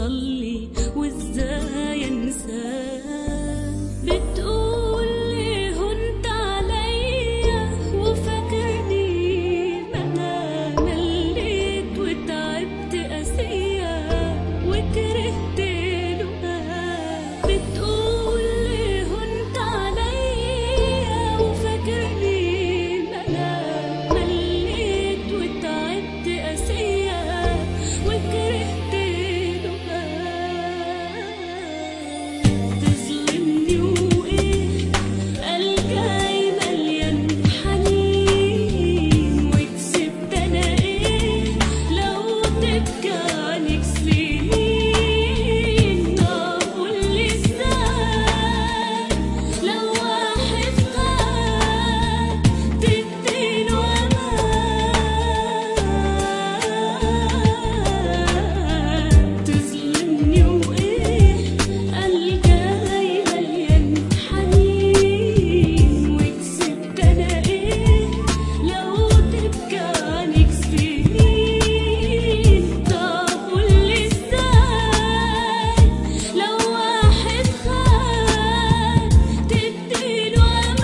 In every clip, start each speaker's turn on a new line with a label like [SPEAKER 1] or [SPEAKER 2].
[SPEAKER 1] حصل لي وازاي انساه بتقول ليه هنت عليا وفاكرني ما انا مليت وتعبت قاسية وكرهت لقاك بتقول ليه هنت عليا وفاكرني ما انا مليت وتعبت قاسية وكرهت لقاك تظلمني وايه الجاي مليان حنين وكسبت انا ايه لو تبكي عنك سنين طب قولي ازاي لو واحد خان تديله امان تظلمني وايه الجاي مليان حنين وكسبت انا ايه لو تبكي عنك سنين طب قولي ازاي لو واحد خان تديله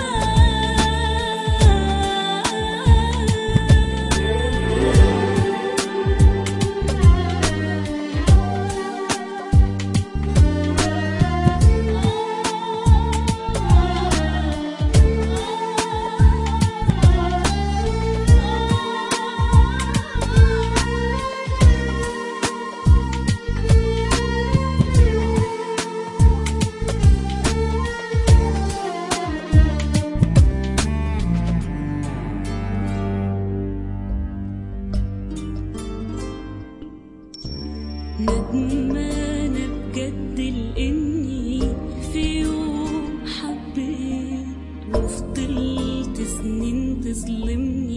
[SPEAKER 1] ندمانة بجد لإني في يوم حبيت وفضلت سنين تظلمني